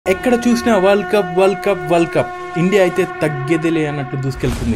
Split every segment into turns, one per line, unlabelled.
ఎక్కడ చూసినా world cup world cup world cup India అయితే తగ్గేదేలే అన్నట్లు దూసుకెళ్తుంది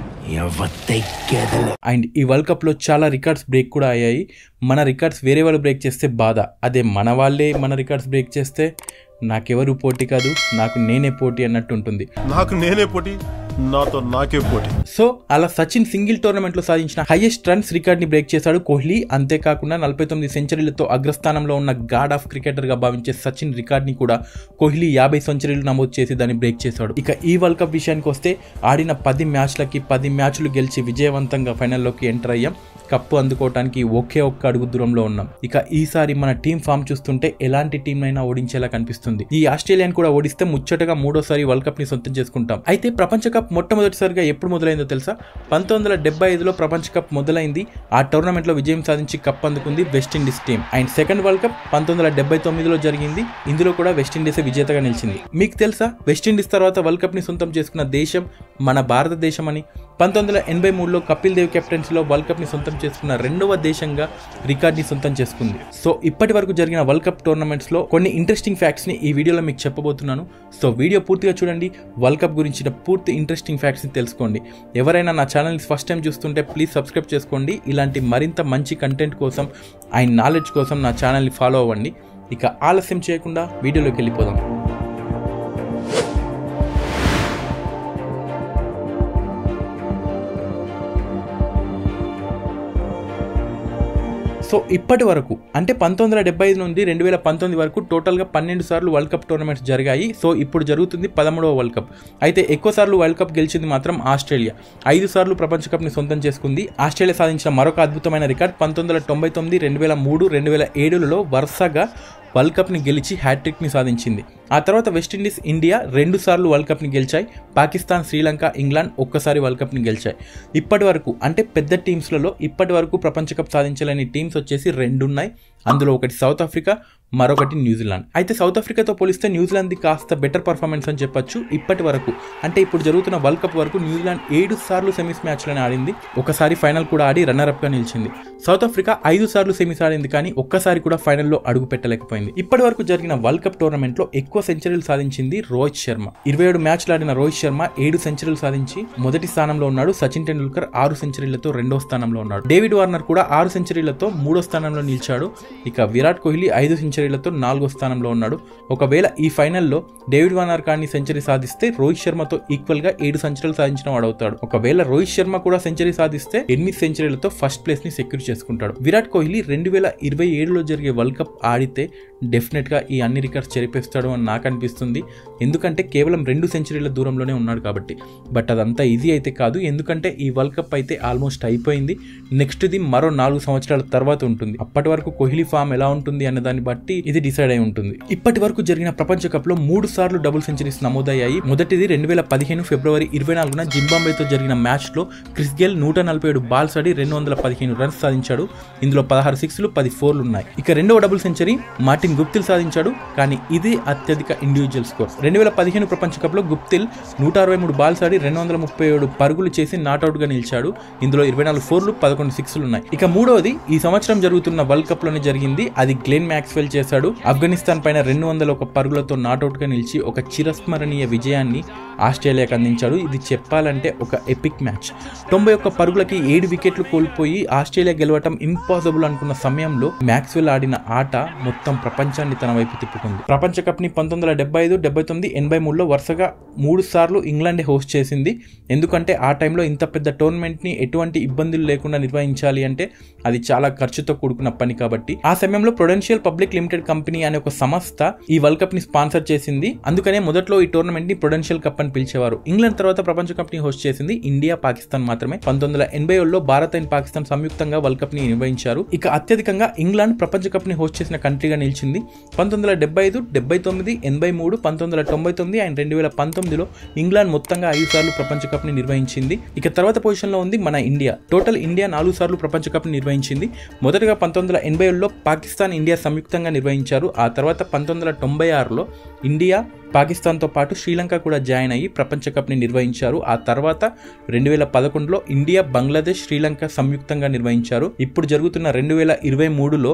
అండ్ ఈ వరల్డ్ కప్లో చాలా రికార్డ్స్ బ్రేక్ కూడా అయ్యాయి మన రికార్డ్స్ వేరే వాళ్ళు బ్రేక్ చేస్తే బాధ అదే మన వాళ్ళే మన రికార్డ్స్ బ్రేక్ చేస్తే నాకెవరు పోటీ కాదు నాకు నేనే పోటీ అన్నట్టు ఉంటుంది
నాకు నేనే పోటీ నాతో నాకే పోటీ
సో అలా సచిన్ సింగిల్ టోర్నమెంట్లో సాధించిన హైయెస్ట్ రన్స్ రికార్డ్ని బ్రేక్ చేశాడు కోహ్లీ అంతేకాకుండా నలభై తొమ్మిది సెంచరీలతో అగ్రస్థానంలో ఉన్న గాడ్ ఆఫ్ క్రికెటర్గా భావించే సచిన్ రికార్డ్ని కూడా కోహ్లీ యాభై సెంచరీలు నమోదు చేసి దాన్ని బ్రేక్ చేశాడు ఇక ఈ వరల్డ్ కప్ విషయానికి వస్తే ఆడిన పది మ్యాచ్లకి పది మ్యాచ్లు గెలిచి విజయవంతంగా ఫైనల్లోకి ఎంటర్ అయ్యాం కప్పు అందుకోవటానికి ఒకే ఒక్క అడుగు దూరంలో ఉన్నాం ఇక ఈసారి మన టీం ఫామ్ చూస్తుంటే ఎలాంటి టీం అయినా ఓడించేలా కనిపిస్తుంది ఈ ఆస్ట్రేలియాని కూడా ఓడిస్తే ముచ్చటగా మూడోసారి వరల్డ్ కప్ ని సొంతం చేసుకుంటాం అయితే ప్రపంచ కప్ మొట్టమొదటిసారిగా ఎప్పుడు మొదలైందో తెలుసా పంతొమ్మిది వందల డెబ్బై ఐదులో ప్రపంచ కప్ మొదలైంది ఆ టోర్నమెంట్ లో విజయం సాధించి కప్ అందుకుంది West Indies team and second world cup పంతొమ్మిది వందల డెబ్బై తొమ్మిదిలో జరిగింది ఇందులో కూడా వెస్టిండీస్ విజేతగా నిలిచింది మీకు తెలుసా వెస్టిండీస్ తర్వాత వరల్డ్ కప్ ని సొంతం చేసుకున్న దేశం మన భారతదేశం అని పంతొమ్మిది వందల ఎనభై మూడులో కపిల్ దేవ్ కెప్టెన్సీలో వరల్డ్ కప్ ని సొంతం చేసుకున్న రెండవ దేశంగా రికార్డ్ ని సొంతం చేసుకుంది సో ఇప్పటి వరకు జరిగిన వరల్డ్ కప్ టోర్నమెంట్స్ లో కొన్ని ఇంట్రెస్టింగ్ ఫ్యాక్ట్స్ ని ఈ వీడియోలో మీకు చెప్పబోతున్నాను సో వీడియో పూర్తిగా చూడండి వరల్డ్ కప్ గురించిన పూర్తి ఇంట్రెస్టింగ్ ఫ్యాక్ట్స్ ని తెలుసుకోండి ఎవరైనా నా ఛానల్ ఫస్ట్ టైం చూస్తుంటే ప్లీజ్ సబ్స్క్రైబ్ చేసుకోండి ఇలాంటి మరింత మంచి కంటెంట్ కోసం అండ్ నాలెడ్జ్ కోసం నా ఛానల్ని ఫాలో అవ్వండి ఇక ఆలస్యం చేయకుండా వీడియోలోకి వెళ్ళిపోదాం సో ఇప్పటి వరకు అంటే పంతొమ్మిది వందల డెబ్బై ఐదు నుండి రెండు వేల పంతొమ్మిది వరకు టోటల్గా పన్నెండు సార్లు వరల్డ్ కప్ టోర్నమెంట్స్ జరిగాయి సో ఇప్పుడు జరుగుతుంది పదమూడవ వరల్డ్ కప్ అయితే ఎక్కువ సార్లు వరల్డ్ కప్ గెలిచింది మాత్రం ఆస్ట్రేలియా ఐదు సార్లు ప్రపంచ కప్ని సొంతం చేసుకుంది ఆస్ట్రేలియా సాధించిన మరొక అద్భుతమైన రికార్డ్ పంతొమ్మిది వందల తొంభై తొమ్మిది రెండు వేల మూడు రెండు వేల ఏడులలో వరుసగా వరల్డ్ కప్ని గెలిచి హ్యాట్రిక్ని సాధించింది ఆ తర్వాత వెస్టిండీస్ ఇండియా రెండు సార్లు వరల్డ్ కప్ని గెలిచాయి పాకిస్తాన్ శ్రీలంక ఇంగ్లాండ్ ఒక్కసారి వరల్డ్ కప్ని గెలిచాయి ఇప్పటి వరకు అంటే పెద్ద టీమ్స్లలో ఇప్పటి వరకు ప్రపంచ కప్ సాధించలేని టీమ్స్ వచ్చేసి రెండు ఉన్నాయి అందులో ఒకటి సౌత్ ఆఫ్రికా మరొకటి న్యూజిలాండ్ అయితే సౌత్ ఆఫ్రికాతో పోలిస్తే న్యూజిలాండ్ది కాస్త బెటర్ పర్ఫార్మెన్స్ అని చెప్పొచ్చు ఇప్పటి వరకు అంటే ఇప్పుడు జరుగుతున్న వరల్డ్ కప్ వరకు న్యూజిలాండ్ ఏడు సార్లు సెమీస్ మ్యాచ్లను ఆడింది ఒకసారి ఫైనల్ కూడా ఆడి రన్నర్అప్గా నిలిచింది సౌత్ ఆఫ్రికా ఐదు సార్లు సెమీస్ ఆడింది కానీ ఒక్కసారి కూడా ఫైనల్లో అడుగు పెట్టలేకపోయింది ఇప్పటి వరకు జరిగిన వరల్డ్ కప్ టోర్నమెంట్లో ఎక్కువ సెంచరీలు సాధించింది రోహిత్ శర్మ ఇరవై ఏడు మ్యాచ్లు ఆడిన రోహిత్ శర్మ ఏడు సెంచరీలు సాధించి మొదటి స్థానంలో ఉన్నాడు సచిన్ టెండూల్కర్ ఆరు సెంచరీలతో రెండో స్థానంలో ఉన్నాడు డేవిడ్ వార్నర్ కూడా ఆరు సెంచరీలతో మూడో స్థానంలో నిలిచాడు ఇక విరాట్ కోహ్లీ ఐదు సెంచరీలతో నాలుగో స్థానంలో ఉన్నాడు ఒకవేళ ఈ ఫైనల్లో డేవిడ్ వార్నర్ కానీ సెంచరీ సాధిస్తే రోహిత్ శర్మతో ఈక్వల్ గా ఏడు సెంచరీలు సాధించిన వాడు అవుతాడు ఒకవేళ రోహిత్ శర్మ కూడా సెంచరీ సాధిస్తే ఎనిమిది సెంచరీలతో ఫస్ట్ ప్లేస్ ని సెక్యూర్ చేసుకుంటాడు విరాట్ కోహ్లీ రెండు వేల ఇరవై ఏడులో జరిగే వరల్డ్ కప్ ఆడితే డెఫినెట్ గా ఈ అన్ని రికార్డ్స్ చెరిపేస్తాడు అని నాకు అనిపిస్తుంది ఎందుకంటే కేవలం రెండు సెంచరీల దూరంలోనే ఉన్నాడు కాబట్టి బట్ అదంతా ఈజీ అయితే కాదు ఎందుకంటే ఈ వరల్డ్ కప్ అయితే ఆల్మోస్ట్ అయిపోయింది నెక్స్ట్ది మరో నాలుగు సంవత్సరాల తర్వాత ఉంటుంది అప్పటి వరకు కోహ్లీ ఫామ్ ఎలా ఉంటుంది అనే దాన్ని బట్టి ఇది డిసైడ్ అయి ఉంటుంది ఇప్పటి వరకు జరిగిన ప్రపంచ కప్ లో మూడు సార్లు డబుల్ సెంచరీస్ నమోదయ్యాయి మొదటిది రెండు వేల పదిహేను ఫిబ్రవరి ఇరవై నాలుగున జింబాంబేతో జరిగిన మ్యాచ్ లో క్రిస్ గేల్ నూట నలభై ఏడు బాల్స్ ఆడి రెండు వందల పదిహేను రన్స్ సాధించాడు ఇందులో పదహారు సిక్స్లు పది ఫోర్లు ఉన్నాయి ఇక రెండవ డబుల్ సెంచరీ మార్టిన్ గుప్తిల్ సాధించాడు కానీ ఇదే అత్యధిక ఇండివిజువల్ స్కోర్ రెండు వేల పదిహేను ప్రపంచ కప్ లో గుప్తిల్ నూట అరవై మూడు బాల్స్ ఆడి రెండు వందల ముప్పై ఏడు పరుగులు చేసి నాట్అవుట్ గా నిలిచాడు ఇందులో ఇరవై నాలుగు ఫోర్లు పదకొండు సిక్స్లు ఉన్నాయి ఇక మూడవది ఈ సంవత్సరం జరుగుతున్న వరల్డ్ కప్ లోనే జరిగింది అది గ్లెన్ మ్యాక్స్వెల్ చేశాడు ఆఫ్ఘనిస్తాన్ పైన రెండు వందల ఒక పరుగులతో నాట్అవుట్ గా నిలిచి ఒక చిరస్మరణీయ విజయాన్ని ఆస్ట్రేలియాకి అందించాడు ఇది చెప్పాలంటే ఒక ఎపిక్ మ్యాచ్ తొంభై ఒక్క పరుగులకి ఏడు వికెట్లు కోల్పోయి ఆస్ట్రేలియా గెలవటం ఇంపాసిబుల్ అనుకున్న సమయంలో మ్యాక్స్వెల్ ఆడిన ఆట మొత్తం ప్రపంచాన్ని తన వైపు తిప్పుకుంది ప్రపంచ కప్ ని పంతొమ్మిది వందల డెబ్బై ఐదు డెబ్బై తొమ్మిది ఎనభై మూడులో వరుసగా మూడు సార్లు ఇంగ్లాండ్ హోస్ట్ చేసింది ఎందుకంటే ఆ టైంలో ఇంత పెద్ద టోర్నమెంట్ ని ఎటువంటి ఇబ్బందులు లేకుండా నిర్వహించాలి అంటే అది చాలా ఖర్చుతో కూడుకున్న పని కాబట్టి ఆ సమయంలో ప్రొడెన్షియల్ పబ్లిక్ లిమిటెడ్ కంపెనీ అనే ఒక సంస్థ ఈ వరల్డ్ కప్ ని స్పాన్సర్ చేసింది అందుకనే మొదట్లో ఈ టోర్నమెంట్ ని ప్రొడెన్షియల్ కప్ అని పిలిచేవారు ఇంగ్లాండ్ తర్వాత ప్రపంచ కప్ ని హోస్ట్ చేసింది ఇండియా పాకిస్తాన్ మాత్రమే పంతొమ్మిది వందల ఎనభై ఏడులో భారత్ అండ్ పాకిస్తాన్ సంయుక్తంగా వరల్డ్ కప్ ని నిర్వహించారు ఇక అత్యధికంగా ఇంగ్లాండ్ ప్రపంచ కప్ ని హోస్ట్ చేసిన కంట్రీగా నిలిచింది పంతొమ్మిది వందల డెబ్బై ఐదు డెబ్బై తొమ్మిది ఎనభై మూడు పంతొమ్మిది వందల తొంభై తొమ్మిది అండ్ రెండు వేల పంతొమ్మిదిలో ఇంగ్లాండ్ మొత్తంగా ఐదు సార్లు ప్రపంచ కప్ ని నిర్వహించింది ఇక తర్వాత పొజిషన్ లో ఉంది మన ఇండియా టోటల్ ఇండియా నాలుగు సార్లు ప్రపంచ కప్ ని నిర్వహించింది మొదటగా పంతొమ్మిది వందల ఎనభై ఏడులో పాకిస్తాన్ ఇండియా సంయుక్తంగా నిర్వహించారు ఆ తర్వాత పంతొమ్మిది వందల తొంభై ఆరులో ఇండియా పాకిస్తాన్తో పాటు శ్రీలంక కూడా జాయిన్ అయ్యి ప్రపంచ కప్ని నిర్వహించారు ఆ తర్వాత రెండు వేల పదకొండులో ఇండియా బంగ్లాదేశ్ శ్రీలంక సంయుక్తంగా నిర్వహించారు ఇప్పుడు జరుగుతున్న రెండు వేల ఇరవై మూడులో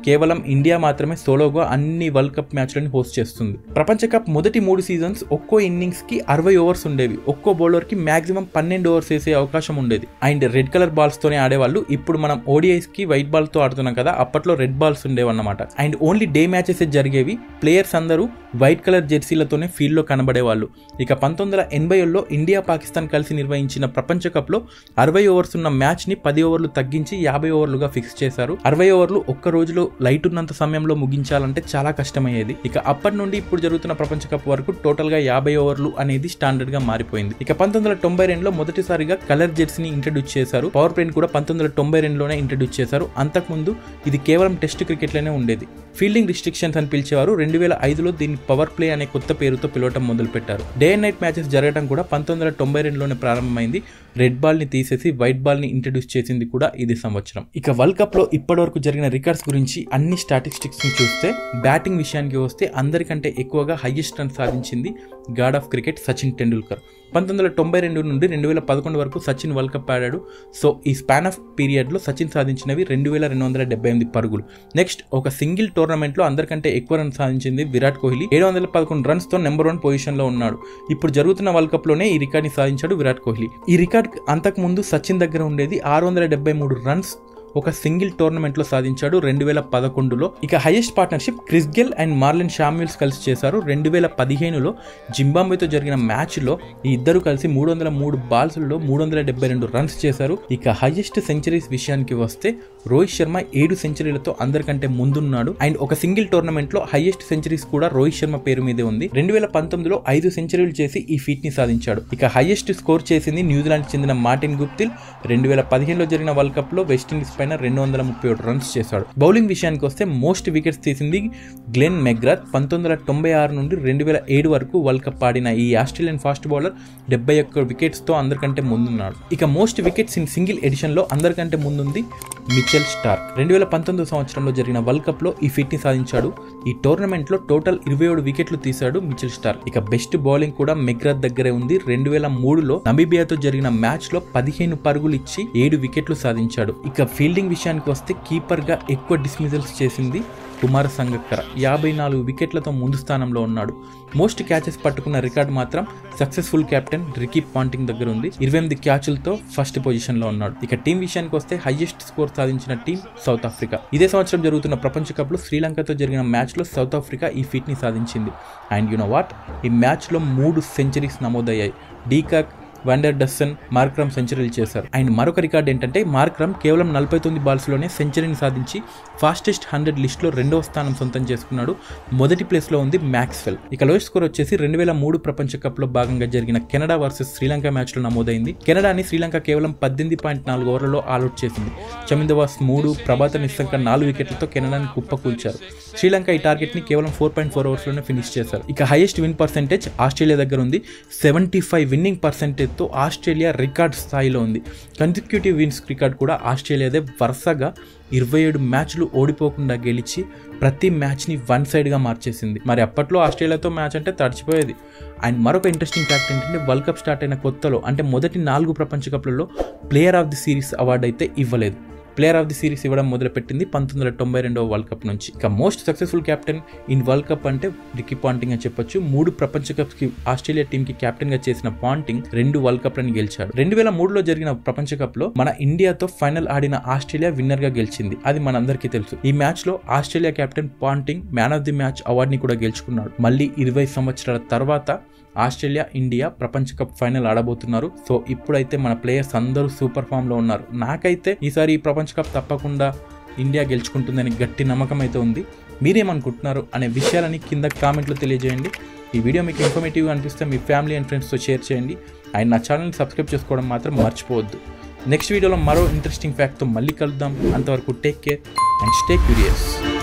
కేవలం ఇండియా మాత్రమే సోలోగా అన్ని వరల్డ్ కప్ మ్యాచ్లను హోస్ట్ చేస్తుంది ప్రపంచ కప్ మొదటి మూడు సీజన్స్ ఒక్కో ఇన్నింగ్స్ కి అరవై ఓవర్స్ ఉండేవి ఒక్కో బౌలర్ కి మాక్సిమం పన్నెండు ఓవర్స్ వేసే అవకాశం ఉండేది అండ్ రెడ్ కలర్ బాల్స్ తోనే ఆడేవాళ్ళు ఇప్పుడు మనం ఓడిఐస్ కి వైట్ బాల్ తో ఆడుతున్నాం కదా అప్పట్లో రెడ్ బాల్స్ ఉండేవన్నమాట అండ్ ఓన్లీ డే మ్యాచెస్ జరిగేవి ప్లేయర్స్ అందరూ వైట్ కలర్ జెర్సీలతోనే ఫీల్డ్ లో కనబడేవాళ్ళు ఇక పంతొమ్మిది వందల ఎనభైలో ఇండియా పాకిస్తాన్ కలిసి నిర్వహించిన ప్రపంచ కప్ లో అరవై ఓవర్స్ ఉన్న మ్యాచ్ ని పది ఓవర్లు తగ్గించి యాభై ఓవర్లుగా ఫిక్స్ చేశారు అరవై ఓవర్లు ఒక్క రోజులో లైట్ ఉన్నంత సమయంలో ముగించాలంటే చాలా కష్టమయ్యేది ఇక అప్పటి నుండి ఇప్పుడు జరుగుతున్న ప్రపంచ కప్ వరకు టోటల్ గా యాభై ఓవర్లు అనేది స్టాండర్డ్ గా మారిపోయింది ఇక పంతొమ్మిది వందల తొంభై రెండులో మొదటిసారిగా కలర్ జెర్సీని ఇంట్రడ్యూస్ చేశారు పవర్ ప్లేన్ కూడా పంతొమ్మిది వందల తొంభై రెండులోనే ఇంట్రడ్యూస్ చేశారు అంతకుముందు ఇది కేవలం టెస్ట్ క్రికెట్లోనే ఉండేది ఫీల్డింగ్ రిస్ట్రిక్షన్స్ అని పిలిచేవారు రెండు వేల ఐదులో దీన్ని పవర్ ప్లే అనే కొత్త పేరుతో పిలవటం మొదలుపెట్టారు డే అండ్ నైట్ మ్యాచెస్ జరగడం కూడా పంతొమ్మిది వందల తొంభై రెండులోనే ప్రారంభమైంది రెడ్ బాల్ ని తీసేసి వైట్ బాల్ ని ఇంట్రడ్యూస్ చేసింది కూడా ఇది సంవత్సరం ఇక వరల్డ్ కప్ లో ఇప్పటివరకు జరిగిన రికార్డ్స్ గురించి అన్ని స్టాటిస్టిక్స్ ని చూస్తే బ్యాటింగ్ విషయానికి వస్తే అందరికంటే ఎక్కువగా హైయెస్ట్ రన్ సాధించింది god of cricket Sachin Tendulkar పంతొమ్మిది వందల తొంభై రెండు నుండి రెండు వేల పదకొండు వరకు సచిన్ వరల్డ్ కప్ ఆడాడు సో ఈ స్పాన్ ఆఫ్ పీరియడ్లో సచిన్ సాధించినవి రెండు వేల రెండు వందల డెబ్బై ఎనిమిది పరుగులు నెక్స్ట్ ఒక సింగిల్ టోర్నమెంట్లో అందరికంటే ఎక్కువ రన్ సాధించింది విరాట్ కోహ్లీ ఏడు వందల పదకొండు రన్స్తో నెంబర్ వన్ పొజిషన్లో ఉన్నాడు ఇప్పుడు జరుగుతున్న వరల్డ్ కప్లోనే ఈ రికార్డ్ని సాధించాడు విరాట్ కోహ్లీ ఈ రికార్డ్ అంతకుముందు సచిన్ దగ్గర ఉండేది ఆరు వందల డెబ్బై మూడు రన్స్ ఒక సింగిల్ టోర్నమెంట్లో సాధించాడు రెండు వేల పదకొండులో ఇక highest partnership Chris Gayle and Marlon Samuels కలిసి చేశారు రెండు వేల పదిహేనులో జింబాబ్వేతో జరిగిన మ్యాచ్లో ఈ ఇద్దరు కలిసి మూడు వందల మూడు బాల్స్లో మూడు వందల డెబ్బై రెండు రన్స్ చేశారు ఇక హైయెస్ట్ సెంచరీస్ విషయానికి వస్తే రోహిత్ శర్మ ఏడు సెంచరీలతో అందరికంటే ముందున్నాడు అండ్ ఒక సింగిల్ టోర్నమెంట్లో హైయెస్ట్ సెంచరీస్ కూడా రోహిత్ శర్మ పేరు మీదే ఉంది రెండు వేల పంతొమ్మిదిలో ఐదు సెంచరీలు చేసి ఈ ఫీట్ ని సాధించాడు ఇక హైయెస్ట్ స్కోర్ చేసింది న్యూజిలాండ్ చెందిన మార్టిన్ గుప్తిల్ రెండు వేల పదిహేనులో జరిగిన వరల్డ్ కప్ లో వెస్టిండీస్ పైన రెండు వందల ముప్పై ఒకటి రన్స్ చేశాడు బౌలింగ్ విషయానికి వస్తే మోస్ట్ వికెట్స్ తీసింది గ్లెన్ మెగ్రాత్ పంతొమ్మిది వందల తొంభై ఆరు నుండి రెండు వేల ఏడు వరకు వరల్డ్ కప్ ఆడిన ఈ ఆస్ట్రేలియన్ ఫాస్ట్ బౌలర్ డెబ్బై ఒక్క వికెట్స్ తో అందరికంటే ముందున్నాడు ఇక most wickets in single edition లో అందరికంటే ముందుంది మిచెల్ స్టార్క్ రెండు వేల పంతొమ్మిది సంవత్సరంలో జరిగిన వరల్డ్ కప్ లో ఈ ఫిట్ ని సాధించాడు ఈ టోర్నమెంట్ లో టోటల్ ఇరవై ఏడు వికెట్లు తీశాడు మిచెల్ స్టార్క్ ఇక బెస్ట్ బౌలింగ్ కూడా మెగ్రాత్ దగ్గరే ఉంది రెండు వేల మూడులో నమీబియాతో జరిగిన మ్యాచ్ లో పదిహేను పరుగులు ఇచ్చి ఏడు వికెట్లు సాధించాడు ఇక ఫీల్డింగ్ విషయానికి వస్తే కీపర్ గా ఎక్కువ డిస్మిజల్స్ చేసింది కుమార సంగక్కర యాభై నాలుగు వికెట్లతో ముందు స్థానంలో ఉన్నాడు మోస్ట్ క్యాచెస్ పట్టుకున్న రికార్డు మాత్రం సక్సెస్ఫుల్ కెప్టెన్ రికీ పాంటింగ్ దగ్గర ఉంది ఇరవై ఎనిమిది క్యాచులతో ఫస్ట్ పొజిషన్ లో ఉన్నాడు ఇక టీం విషయానికి వస్తే హైయెస్ట్ స్కోర్ సాధించిన టీం సౌత్ ఆఫ్రికా ఇదే సంవత్సరం జరుగుతున్న ప్రపంచ కప్ లో శ్రీలంకతో జరిగిన మ్యాచ్ లో సౌత్ ఆఫ్రికా ఈ ఫీట్ ని సాధించింది అండ్ యు నో వాట్ ఈ మ్యాచ్ లో మూడు సెంచరీస్ నమోదయ్యాయి డీకాక్ వండర్ డస్సన్ మార్క్రమ్ సెంచరీలు చేశారు అండ్ మరొక రికార్డ్ ఏంటంటే మార్క్రమ్ కేవలం నలభై తొమ్మిది బాల్స్లోనే సెంచరీని సాధించి ఫాస్టెస్ట్ హండ్రెడ్ లిస్ట్లో రెండవ స్థానం సొంతం చేసుకున్నాడు మొదటి ప్లేస్లో ఉంది మ్యాక్స్వెల్ ఇక లోయెస్ట్ స్కోర్ వచ్చేసి రెండు వేల మూడు ప్రపంచ కప్లో భాగంగా జరిగిన కెనడా వర్సెస్ శ్రీలంక మ్యాచ్లో నమోదైంది కెనడాని శ్రీలంక కేవలం పద్దెనిమిది పాయింట్ నాలుగు ఓవర్లలో ఆల్అౌట్ చేసింది చమిందవాస్ మూడు ప్రభాత నిస్సంక నాలుగు వికెట్లతో కెనడాని కుప్పకూల్చారు శ్రీలంక ఈ టార్గెట్ని కేవలం ఫోర్ పాయింట్ ఫోర్ ఓవర్స్లోనే ఫినిష్ చేశారు ఇక హైయెస్ట్ విన్ పర్సెంటేజ్ ఆస్ట్రేలియా దగ్గర ఉంది సెవెంటీ ఫైవ్ విన్నింగ్ పర్సెంటేజ్ తో ఆస్ట్రేలియా రికార్డ్ స్థాయిలో ఉంది కన్సిక్యూటివ్ విన్స్ రికార్డ్ కూడా ఆస్ట్రేలియాదే వరుసగా ఇరవై ఏడు మ్యాచ్లు ఓడిపోకుండా గెలిచి ప్రతి మ్యాచ్ని వన్ సైడ్గా మార్చేసింది మరి అప్పట్లో ఆస్ట్రేలియాతో మ్యాచ్ అంటే తడిచిపోయేది అండ్ మరొక ఇంట్రెస్టింగ్ ఫ్యాక్ట్ ఏంటంటే వరల్డ్ కప్ స్టార్ట్ అయిన కొత్తలో అంటే మొదటి నాలుగు ప్రపంచ కప్లలో player of the series award అయితే ఇవ్వలేదు ప్లేయర్ ఆఫ్ ది సిరీస్ ఇవ్వడం మొదలుపెట్టింది పంతొమ్మిది వందల తొంభై రెండవ వరల్డ్ కప్ నుంచి ఇక most successful captain in world cup అంటే రికీ పాంటింగ్ అని చెప్పొచ్చు మూడు ప్రపంచ కప్స్ కి ఆస్ట్రేలియా టీమ్ కి కెప్టెన్ గా చేసిన పాంటింగ్ రెండు వరల్డ్ కప్ లని గెలిచాడు రెండు వేల మూడులో జరిగిన ప్రపంచ కప్ లో మన ఇండియాతో ఫైనల్ ఆడిన ఆస్ట్రేలియా విన్నర్ గా గెలిచింది అది మనందరికీ తెలుసు ఈ మ్యాచ్ లో Australia captain Ponting man of the match అవార్డుని కూడా గెలుచుకున్నాడు మళ్ళీ ఇరవై సంవత్సరాల తర్వాత ఆస్ట్రేలియా ఇండియా ప్రపంచ కప్ ఫైనల్ ఆడబోతున్నారు సో ఇప్పుడైతే మన ప్లేయర్స్ అందరూ సూపర్ ఫామ్ లో ఉన్నారు నాకైతే ఈసారి ఈ ప్రపంచ కప్ తప్పకుండా ఇండియా గెలుచుకుంటుందని గట్టి నమ్మకం అయితే ఉంది మీరేమనుకుంటున్నారు అనే విషయాలని కింద కామెంట్లో తెలియజేయండి ఈ వీడియో మీకు ఇన్ఫర్మేటివ్ అనిపిస్తే మీ ఫ్యామిలీ అండ్ ఫ్రెండ్స్తో షేర్ చేయండి అండ్ నా ఛానల్ని సబ్స్క్రైబ్ చేసుకోవడం మాత్రం మర్చిపోవద్దు నెక్స్ట్ వీడియోలో మరో ఇంట్రెస్టింగ్ ఫ్యాక్ట్తో మళ్ళీ కలుద్దాం అంతవరకు take care and stay curious